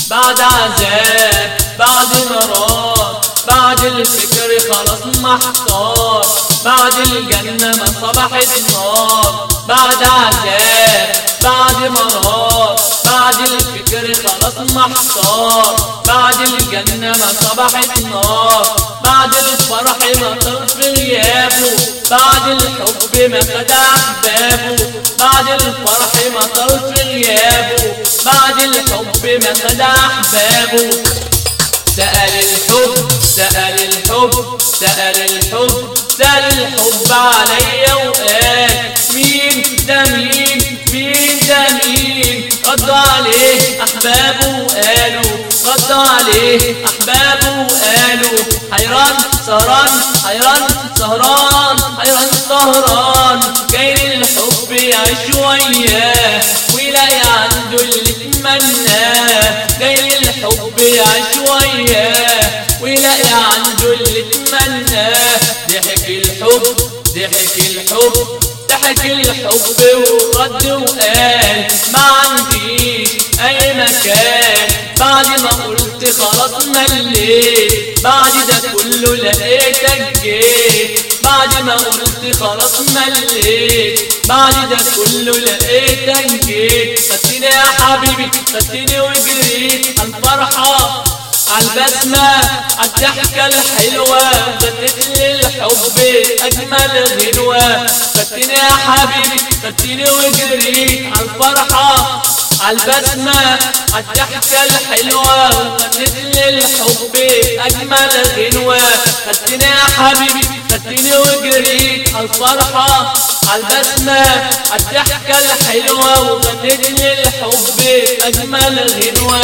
بعد عذاب بعد مرار بعد الفكر خلاص محتار بعد الجنة ما صبحت نار بعد عذاب بعد مرار بعد الفكر خلاص محتار بعد الجنة ما صبحت نار بعد الفرح ما طرف غيابه بعد الحب ما خد أحبابه بعد الفرح ما طرف غيابه بعد الحب ما خد أحبابه سأل الحب سأل الحب سأل الحب سأل الحب عليا وقال مين ده مين مين ده مين ردوا عليه أحبابه وقالوا ردوا عليه أحبابه وقالوا حيران سهران حيران سهران حيران سهران جاي للحب يعيش وياه ويلاقي عنده اللي تمناه جاي للحب يعيش وياه ويلاقي عنده اللي تمناه ضحك الحب ضحك الحب ضحك الحب ورد وقال ما عنديش اي مكان بعد ما قلت خلاص مليت بعد ده كله لقيتك جيت بعد ما قلت خلاص مليت بعد ده كله لقيتك جيت خدتني يا حبيبي خدتني وجريت عالفرحة عالبسمة عالضحكة الحلوة غنيت للحب أجمل غنوة خدتني يا حبيبي خدتني وجريت عالفرحة عالبسمة عالضحكة الحلوة غنيت للحب أجمل غنوة خدتني يا حبيبي خدتني وجريت عالفرحة عالبسمة عالضحكة الحلوة وغنيت للحب أجمل غنوة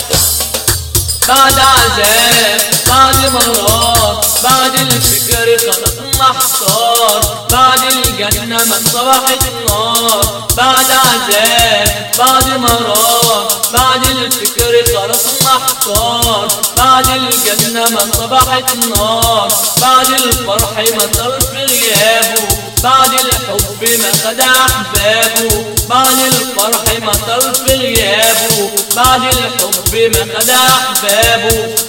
بعد عذاب بعد مرار بعد الفكر خلاص محتار بعد الجنة من صبحت النار بعد عذاب بعد مرار بعد الفكر خلاص محتار بعد الجنة من صبحت النار بعد الفرح ما طرف غيابه بعد الحب ما خد أحبابه بعد الفرح ما طرف غيابه بعد الحب ما خد أحبابه